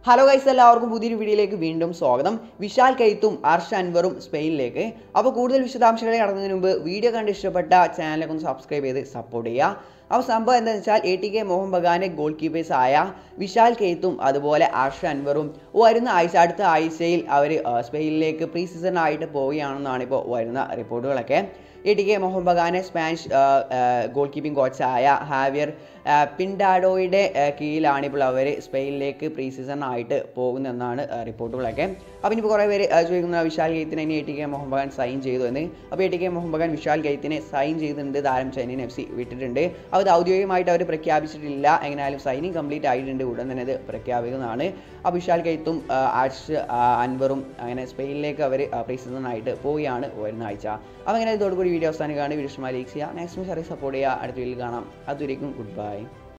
hello guys എല്ലാവർക്കും പുതിയൊരു വീഡിയോയിലേക്ക് വീണ്ടും സ്വാഗതം വിശാൽ കെയ്ത്തും അർഷ അൻവറും സ്പെയിനിലേക്ക് അപ്പോൾ കൂടുതൽ വിശദാംശങ്ങളെ കടന്നതിന് മുമ്പ് വീഡിയോ കണ്ട് ഇഷ്ടപ്പെട്ട ചാനലൊക്കെ ഒന്ന് സബ്സ്ക്രൈബ് ചെയ്ത് സപ്പോർട്ട് ചെയ്യുക അപ്പോൾ സംഭവം എന്താണെന്ന് വെച്ചാൽ എ ടി കെ മോഹൻ ബഗാനെ ഗോൾ കീപ്പേഴ്സ് ആയ വിശാൽ കെയ്ത്തും അതുപോലെ അർഷ അൻവറും വരുന്ന ആഴ്ച അടുത്ത ആഴ്ചയിൽ അവർ സ്പെയിനിലേക്ക് പ്രീ സീസണായിട്ട് പോവുകയാണെന്നാണ് ഇപ്പോൾ വരുന്ന റിപ്പോർട്ടുകളൊക്കെ എ ടി കെ മോഹൻ ബഗാനെ സ്പാനിഷ് ഗോൾ കീപ്പിംഗ് കോച്ചായ ഹാവിയർ പിൻഡാഡോയുടെ കീഴിലാണ് ഇപ്പോൾ അവർ സ്പെയിനിലേക്ക് പ്രീ സീസണായിട്ട് പോകുന്നതെന്നാണ് റിപ്പോർട്ടുകളൊക്കെ അപ്പോൾ ഇനിയിപ്പോൾ കുറേ പേര് ചോദിക്കുന്ന വിശാൽ ഗെയ്ത്തിനെ ഇനി A T K Mohun Bagan sign ചെയ്തു എന്ന് അപ്പോൾ A T K Mohun Bagan Vishal ഗെയ്ത്തിനെ സൈൻ ചെയ്തിട്ടുണ്ട് താരം ചെന്നൈയിൻ എഫ് സി വിട്ടിട്ടുണ്ട് അത് ഔദ്യോഗികമായിട്ട് അവർ പ്രഖ്യാപിച്ചിട്ടില്ല എങ്ങനെയായാലും സൈനിങ് കംപ്ലീറ്റ് ആയിട്ടുണ്ട് ഉടൻ തന്നെ ഇത് പ്രഖ്യാപിക്കുന്നതാണ് അപ്പോൾ വിശാൽ ഗെയ്ത്തും ആർഷ് അൻവറും അങ്ങനെ സ്പെയിനിലേക്ക് അവർ പ്രീ സീസണായിട്ട് പോവുകയാണ് വരുന്ന ആഴ്ച അപ്പോൾ അങ്ങനെ ഇതോടുകൂടി വീഡിയോ അവസാനിക്കുകയാണ് വീഡിയോ ഇഷ്ടമായി ലൈക്ക് ചെയ്യുക നെക്സ്റ്റ് മിസ് അറിയി സപ്പോർട്ട് ചെയ്യുക അടുത്ത വീഡിയോയിൽ കാണാം അതുവരേക്കും ഗുഡ് ബൈ